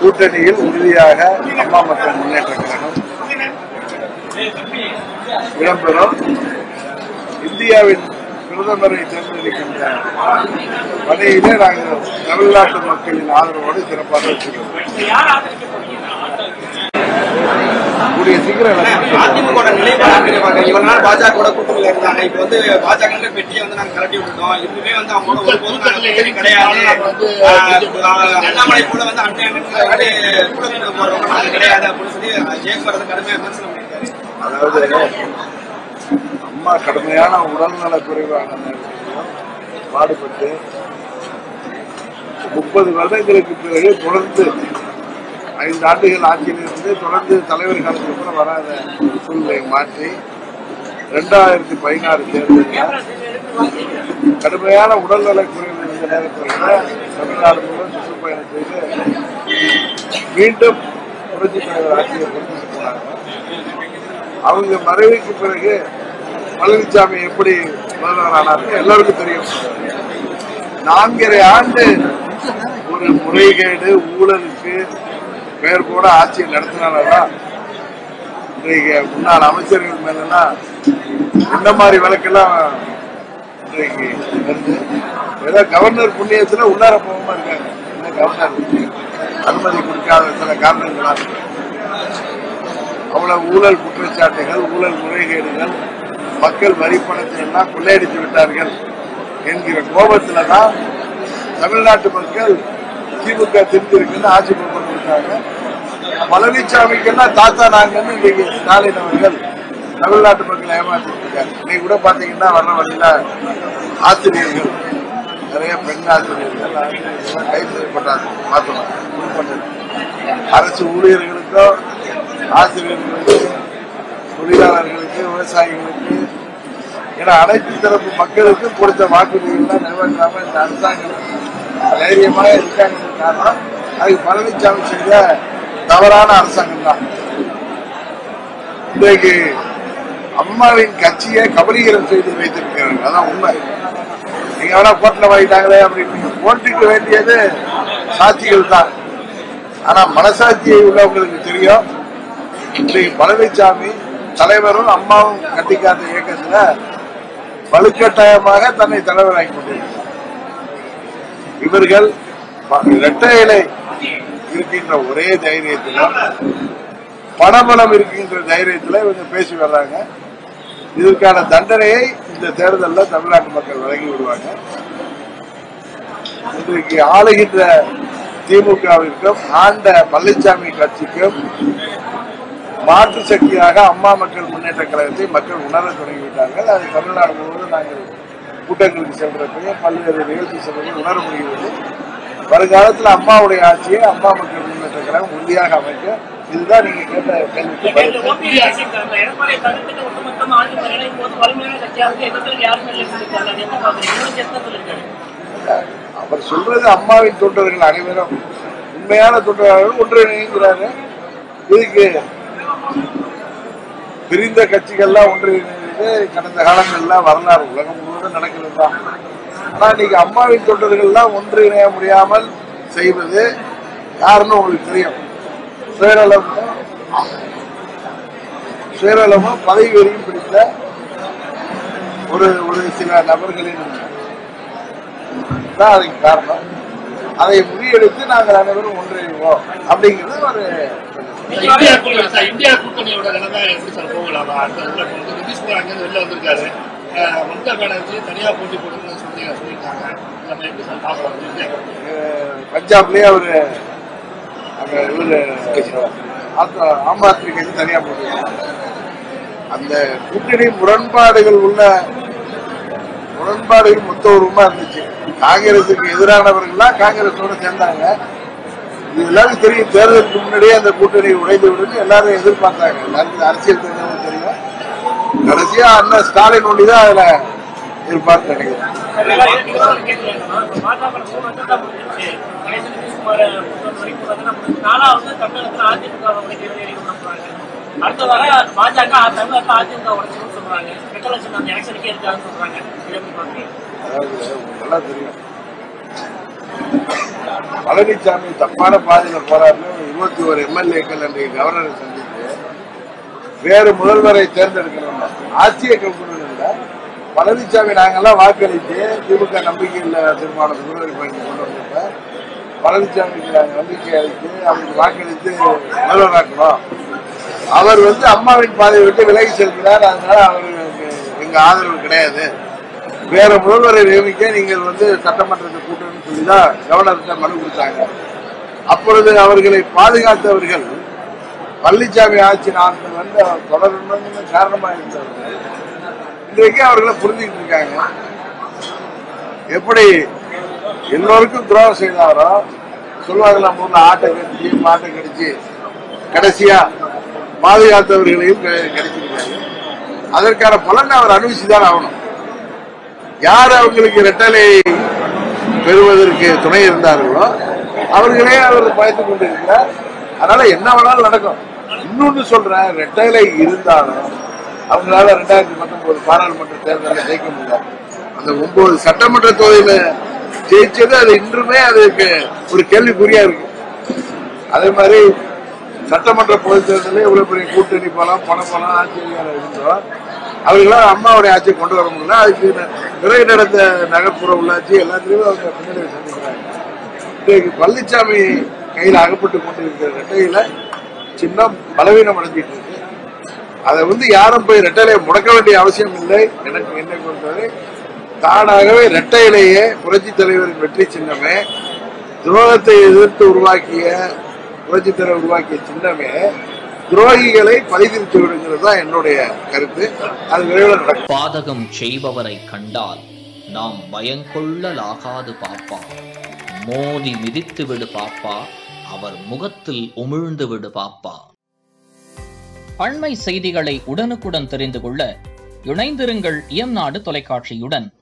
கூட்டணியில் உறுதியாக அம்மா மக்கள் முன்னேற்ற கழகம் இடம்பெறும் இந்தியாவின் பிரதமரை தேர்ந்தெடுக்கின்ற பணியிலே நாங்கள் தமிழ்நாட்டு மக்களின் ஆதரவோடு சிறப்பாக வச்சுக்கிறோம் கூடிய சீக்கிரம் election அதிமுக நிலைப்பாடு இவ்வளவு நாள் பாஜக கூட்டணியில இருந்தாங்க இப்ப வந்து பாஜக பெட்டியை வந்து நாங்க கலட்டி விட்டுட்டோம் இதுவே வந்து அவங்களோட ஒரு பொதுக்கான கூட்டணி கிடையாது ஆஹ் அண்ணாமலை கூட வந்து அண்ணன் வந்து கூட்டணியில போறவங்க நாங்க கிடையாது அப்படின்னு சொல்லி ஜெயக்குமார் வந்து கடுமையா விமர்சனம் பண்ணியிருக்காரு அதாவது அம்மா கடுமையான உடல்நல குறைவான நேரத்திலும் பாடுபட்டு முப்பது வருடங்களுக்கு பிறகு தொடர்ந்து ஐந்து ஆண்டுகள் ஆட்சியில் இருந்து தொடர்ந்து தலைவர் காலத்துக்கு கூட வராத ஒரு சூழ்நிலையை மாற்றி இரண்டாயிரத்தி பதினாறு தேர்தலில் கடுமையான உடல்நல குறைவு இருந்த நேரத்தில் கூட தமிழ்நாடு முழுவதும் சுற்றுப்பயணம் செய்து மீண்டும் புரட்சி தலைவர் ஆட்சியை பொறுத்து போனாங்க அவங்க மறைவுக்கு பிறகு பழனிசாமி எப்படி முதல்வர் ஆனார்கள் எல்லாருக்கும் தெரியும் நான்கரை ஆண்டு ஒரு முறைகேடு ஊழலுக்கு பெயர் கூட ஆட்சியை நடத்தினால்தான் இன்றைக்கு முன்னாள் அமைச்சர்கள் மேலாம் இந்த மாதிரி வழக்கெல்லாம் இன்றைக்கு வருது ஏதோ கவர்னர் புண்ணியத்துல உள்ளார போகாம இருக்காங்க இந்த கவர்னர் அனுமதி கொடுக்காத சில காரணங்களால் அவ்வளவு ஊழல் குற்றச்சாட்டுகள் ஊழல் முறைகேடுகள் மக்கள் வரி பணத்தை எல்லாம் கொள்ளையடித்து விட்டார்கள் என்கிற கோபத்துல தான் தமிழ்நாட்டு மக்கள் திமுக திருத்திருக்குன்னு ஆட்சி பொறுப்பு இருக்காங்க பழனிசாமிக்கெல்லாம் தாத்தா நாங்கன்னு இன்னைக்கு ஸ்டாலின் அவர்கள் தமிழ்நாட்டு மக்களை ஏமாத்திட்டு இருக்காரு இன்னைக்கு கூட பாத்தீங்கன்னா வர்ற வழியில ஆசிரியர்கள் நிறைய பெண் ஆசிரியர்கள் ஆசிரியர்கள் கைது செய்யப்பட்டாங்க பார்த்தோம் உள்பட்டது. அரசு ஊழியர்களுக்கோ ஆசிரியர்களுக்கு தொழிலாளர்களுக்கு விவசாயிகளுக்கு என அனைத்து தரப்பு மக்களுக்கும் கொடுத்த வாக்குறுதிகள்லாம் நிறைவேற்றாம இந்த அரசாங்கம் தைரியமாக இருக்காங்க காரணம் அதுக்கு பழனிசாமி செய்த தவறான அரசாங்கம் தான் இன்றைக்கு அம்மாவின் கட்சியை கபலீகரம் செய்து வைத்திருக்கிறார்கள் அதான் உண்மை நீங்க வேணா கோட்டில் வாங்கிட்டாங்களே அப்படின்னு ஓட்டுக்கு வேண்டியது சாட்சிகள் தான் ஆனா மனசாட்சியை உள்ளவங்களுக்கு தெரியும் இன்றைக்கு பழனிசாமி தலைவரும் அம்மாவும் கட்டிக்காத்த இயக்கத்துல வலுக்கட்டாயமாக தன்னை தலைவராக்கி கொண்டிருக்கிறார் இவர்கள் ப- இரட்டை இலை இருக்கின்ற ஒரே தைரியத்துல பணபலம் இருக்கின்ற தைரியத்துல இவங்க பேசி வர்றாங்க இதற்கான தண்டனையை இந்த தேர்தலில் தமிழ்நாட்டு மக்கள் வழங்கி விடுவாங்க இன்றைக்கு ஆளுகின்ற திமுகவிற்கும் ஆண்ட பழனிசாமி கட்சிக்கும் மாற்று சக்தியாக அம்மா மக்கள் முன்னேற்ற கழகத்தை மக்கள் உணர தொடங்கிவிட்டார்கள் அது தமிழ்நாடு முழுவதும் நாங்கள் கூட்டங்களுக்கு சென்றப்பையும் பல்வேறு நிகழ்ச்சி சென்றதையும் உணர முடிகிறது வருங்காலத்தில் அம்மாவுடைய ஆட்சியை அம்மா மக்கள் முன்னேற்ற கழகம் உறுதியாக அமைக்க இதுதான் நீங்க கேட்ட கேள்விக்கு பதில். ஓபிஎஸ் எடப்பாடி தவிர்த்துட்டு ஒட்டுமொத்தமா ஆட்சி இணையும் போது வலிமையான கட்சியாக எதிர்த்து யாருமே இல்லை சொல்லியிருக்காங்க அது எப்படி பாக்குறீங்க இன்னும் சேர்த்து சொல்லியிருக்காரு அவர் சொல்றது அம்மாவின் தொண்டர்கள் அனைவரும் உண்மையான தொண்டர்கள் ஒன்றிணைங்கிறாங்க இதுக்கு பிரிந்த கட்சிகள்லாம் ஒன்றிணைந்து கடந்த காலங்கள்லாம் வரலாறு உலகம் முழுவதும் நடக்கிறது தான் ஆனா இன்னைக்கு அம்மாவின் தொண்டர்கள்லாம் ஒன்றிணைய முடியாமல் செய்வது யாருன்னு உங்களுக்கு தெரியும் சுயநலமும் சுயநலமும் பதவி வெறியும் பிடித்த ஒரு ஒரு சில நபர்களின் தான் அதுக்கு காரணம் அதை முறியடித்து நாங்கள் அனைவரும் ஒன்றிணைவோம் அப்படிங்கிறது ஒரு இந்தியா கூட்டணி சார் இந்தியா கூட்டணியோட நிலைமை எப்படி சார் போகலாமா அடுத்த இதுல இப்போ வந்து நிதிஷ்குமார் அங்கேருந்து வெளில வந்திருக்காரு அஹ் மம்தா பானர்ஜி தனியா போட்டி போடுன்னு சொல்லி சொல்லியிருக்காங்க நம்ம எப்படி சார் பார்க்கலாம் இந்தியா கூட்டணி அஹ், பஞ்சாப்லயே அவரு அங்க இவரு ஆத்த- ஆம் ஆத்மி கட்சி தனியா போட்டிருக்காங்க அந்த கூட்டணி முரண்பாடுகள் உள்ள முரண்பாடுகள் மொத்த உருவமா இருந்துச்சு காங்கிரசுக்கு எதிரானவர்கள்லாம் காங்கிரஸோட சேர்ந்தாங்க இது எல்லாரும் தெரியும் தேர்தலுக்கு முன்னாடியே அந்த கூட்டணி உடைந்து விடுன்னு எல்லாரும் எதிர்பார்த்தாங்க எல்லாருக்கும் அரசியல் தெரிஞ்சவங்க தெரியும் கடைசியா அண்ணன் ஸ்டாலின் ஒண்டி தான் அதுல எதிர்பார்த்து நினைக்கிறேன் அடுத்த வர பாஜக தமிழகத்தில் அதிமுக உடச்சுன்னு சொல்றாங்க ரெண்டு லட்சம் அந்த எலெக்ஷனுக்கே இருக்காதுன்னு சொல்றாங்க இதை எப்படி பாக்குறீங்க அதாவது உங்களுக்கு நல்லா தெரியும் பழனிசாமி தப்பான பாதையில போறாருன்னு இருபத்தி ஒரு எம்எல்ஏக்கள் அன்றைய கவர்னரை சந்தித்து வேறு முதல்வரை தேர்ந்தெடுக்கணும் ஆட்சியை கவுக்கணும் இல்லை பழனிசாமி நாங்கெல்லாம் வாக்களித்து திமுக நம்பிக்கை இல்லை தீர்மானம் முதல்வர் பயணம் கொண்டு வந்தப்ப பழனிசாமிக்கு நாங்கள் நம்பிக்கை அளித்து அவருக்கு வாக்களித்து முதல்வராக்கணும் அவர் வந்து அம்மாவின் பாதையை விட்டு விலகி செல்கிறார் அதனால அவருக்கு எங்க ஆதரவு கிடையாது வேற முதல்வரை நியமிக்க நீங்கள் வந்து சட்டமன்றத்தை கூட்டணும்னு சொல்லி தான் கவர்னர்கிட்ட மனு கொடுத்தாங்க அப்பொழுது அவர்களை பாதுகாத்தவர்கள் பழனிசாமி ஆட்சி நாட்டில் வந்து அவர் தொடரணும்னு காரணமா இருந்தவர்கள் இன்றைக்கு அவர்களை புரிஞ்சுக்கிட்டு இருக்காங்க எப்படி எல்லோருக்கும் துரோகம் செய்தாரோ சொல்லுவாங்களா ஊர்ல ஆட்டை கடிச்சு மாட்டை கடிச்சு கடைசியா பாதுகாத்தவர்களையும் கெ- கிடைச்சிருக்காங்க அதற்கான பலனை அவர் அனுபவிச்சுதான் ஆகணும் யார் அவங்களுக்கு இரட்டலை பெறுவதற்கு துணை இருந்தார்களோ அவர்களே அவர் பயந்து கொண்டிருக்கிறார் அதனால என்ன வேணாலும் நடக்கும் இன்னொன்னு சொல்றேன் ரெட்டலை இருந்தாலும் அவங்களால ரெண்டாயிரத்தி பத்தொன்பது பாராளுமன்ற தேர்தலில் ஜெயிக்க முடியல அந்த ஒன்பது சட்டமன்ற தொகுதியில ஜெயிச்சது அது இன்றுமே அதுக்கு ஒரு கேள்விக்குறியா இருக்கு அதே மாதிரி சட்டமன்ற பொதுத் தேர்தலில் இவ்வளவு பெரிய கூட்டணி பலம் பண பலம் ஆட்சி அதிகாரம் இருந்தோம் அவர்களால் அம்மாவுடைய ஆட்சியை கொண்டு வர முடியல அதுக்கு ந- நிறைய நடந்த நகர்ப்புற உள்ளாட்சி எல்லாத்துலயுமே அவங்க பின்னடைவு சந்திக்கிறாங்க இன்றைக்கு பழனிசாமி கையில் அகப்பட்டு கொண்டிருக்கிற ரெட்டையில சின்னம் பலவீனம் அடைஞ்சிட்டு இருக்கு அதை வந்து யாரும் போய் ரெட்டையிலை முடக்க வேண்டிய அவசியம் இல்லை எனக்கு என்னை பொறுத்தவரை தானாகவே ரெட்டையிலேயே புரட்சி தலைவரின் வெற்றி சின்னமே துரோகத்தை எதிர்த்து உருவாக்கிய புரட்சி தலைவர் உருவாக்கிய சின்னமே துரோகிகளை பழிதிருத்து விடுங்கிறது தான் என்னுடைய கருத்து அது விரைவில் நடக்கும் பாதகம் செய்பவரை கண்டால் நாம் பயங்கொள்ளலாகாது பாப்பா மோதி மிதித்து விடு பாப்பா அவர் முகத்தில் உமிழ்ந்து விடு பாப்பா அண்மை செய்திகளை உடனுக்குடன் தெரிந்து கொள்ள இணைந்திருங்கள் இயம்நாடு தொலைக்காட்சியுடன்